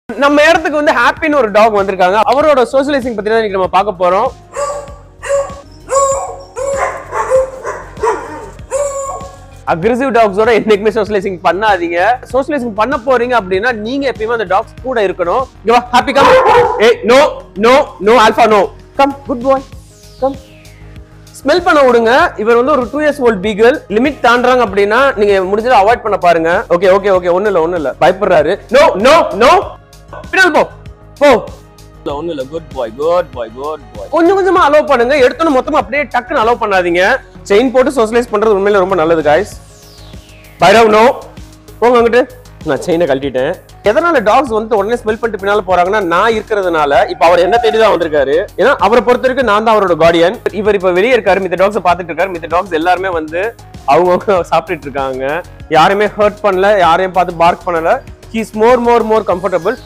நம்ம இடத்துக்கு வந்து ஹாப்பின்னு ஒரு டாக் வந்திருக்காங்க அவரோட சோசியலைசிங் பத்தி தான் இன்னைக்கு நம்ம பார்க்க போறோம் அக்ரெசிவ் டாக்ஸோட என்னைக்குமே சோசியலைசிங் பண்ணாதீங்க சோசியலைசிங் பண்ண போறீங்க அப்படின்னா நீங்க எப்பயுமே அந்த டாக்ஸ் கூட இருக்கணும் இங்க வா ஹாப்பி கம் ஏய் no no no alpha no come good boy come smell பண்ண விடுங்க இவர் வந்து ஒரு two years old beagle limit தாண்டுறாங்க அப்படின்னா நீங்க முடிஞ்சதை அவாய்ட் பண்ண பாருங்க ஓகே ஓகே ஓகே ஒண்ணு இல்ல ஒண்ணு இல்ல பயப்படுறாரு நோ நோ நோ பின்னால் போ போ இல்ல ஒண்ணும் இல்ல good bye good bye good bye கொஞ்சம் கொஞ்சமா அலோவ் பண்ணுங்க எடுத்தோன்னு மொத்தமா அப்படியே டக்குன்னு அலோவ் பண்ணாதீங்க செயின் போட்டு சோஷியலைஸ் பண்றது உண்மையில ரொம்ப நல்லது காய்ஸ் பைரவ் நோ போங்க அங்கிட்டு நான் செயினை கழட்டிட்டேன் எதனால டாக்ஸ் வந்து உடனே ஸ்மெல் பண்ணிட்டு பின்னால போறாங்கன்னா நான் இருக்கிறதுனால இப்ப அவர் என்ன தேடி தான் வந்திருக்காரு ஏன்னா அவரை பொறுத்த வரைக்கும் நான் தான் அவரோட கார்டியன் இவர் இப்ப வெளியே இருக்காரு மித்த டாக்ஸ் பார்த்துட்டு இருக்காரு மித்த டாக்ஸ் எல்லாருமே வந்து அவங்க சாப்பிட்டுட்டு இருக்காங்க யாரையுமே ஹர்ட் பண்ணல யாரையும் பார்த்து பார்க் பண்ணல ஹீஸ் மோர் மோர் மோர் கம்ஃபர்டபுள்